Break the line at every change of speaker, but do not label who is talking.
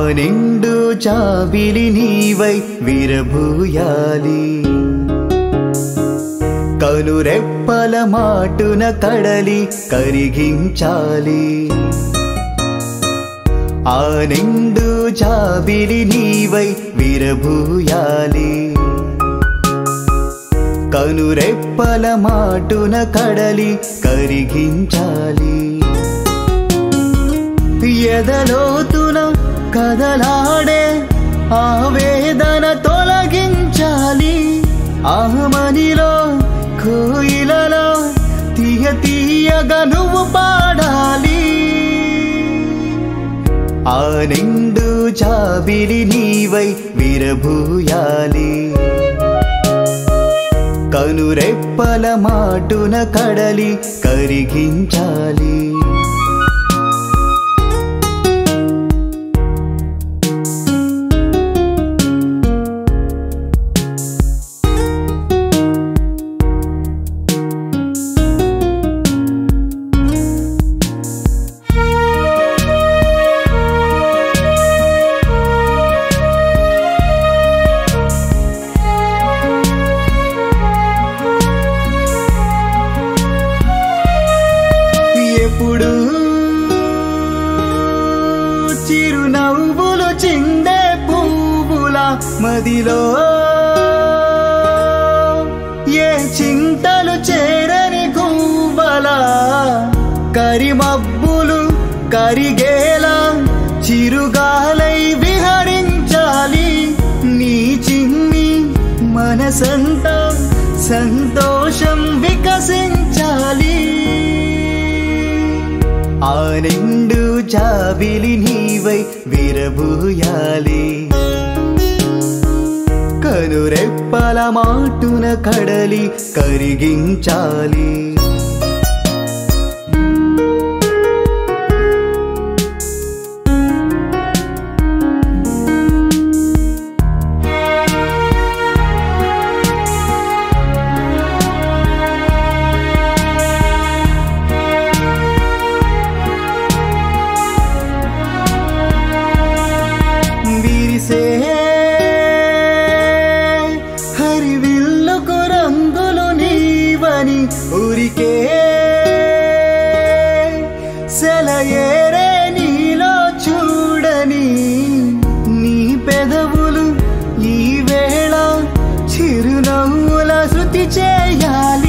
నిండు చాబిలి నీవై విరభూయాలి కనురెప్పల మాటున కడలి కరిగించాలి ఆ నిండు జాబిలి నీవై విరభూయాలి కనురెప్పల మాటున కడలి కరిగించాలి ఎదలోతున కదలాడే ఆవేదన తొలగించాలి ఆమనిలో కోయిలలో తీయ తీయగా నువ్వు పాడాలి ఆ నిండు చాబిలి నీవై విరభూయాలి కనురెప్పల మాటున కడలి కరిగించాలి ఎప్పుడు చిరునవ్వులు చిందే పువ్వుల మదిలో ఏ చింతలు చేరని గువ్వల కరిమబ్బులు కరిగేలా చిరుగాలై విహరించాలి నీ చిన్ని మనసంతా సంతోషం వికసించాలి ఆ నిండు జాబిలి నీవై విరబూయాలి కనురెప్పల మాటున కడలి కరిగించాలి విరిసే హరివిల్లుకు రంగులు నీవని ఊరికే సెలయేరే నీలో చూడని నీ పెదవులు ఈ వేళ చిరునవ్వుల శృతి చేయాలి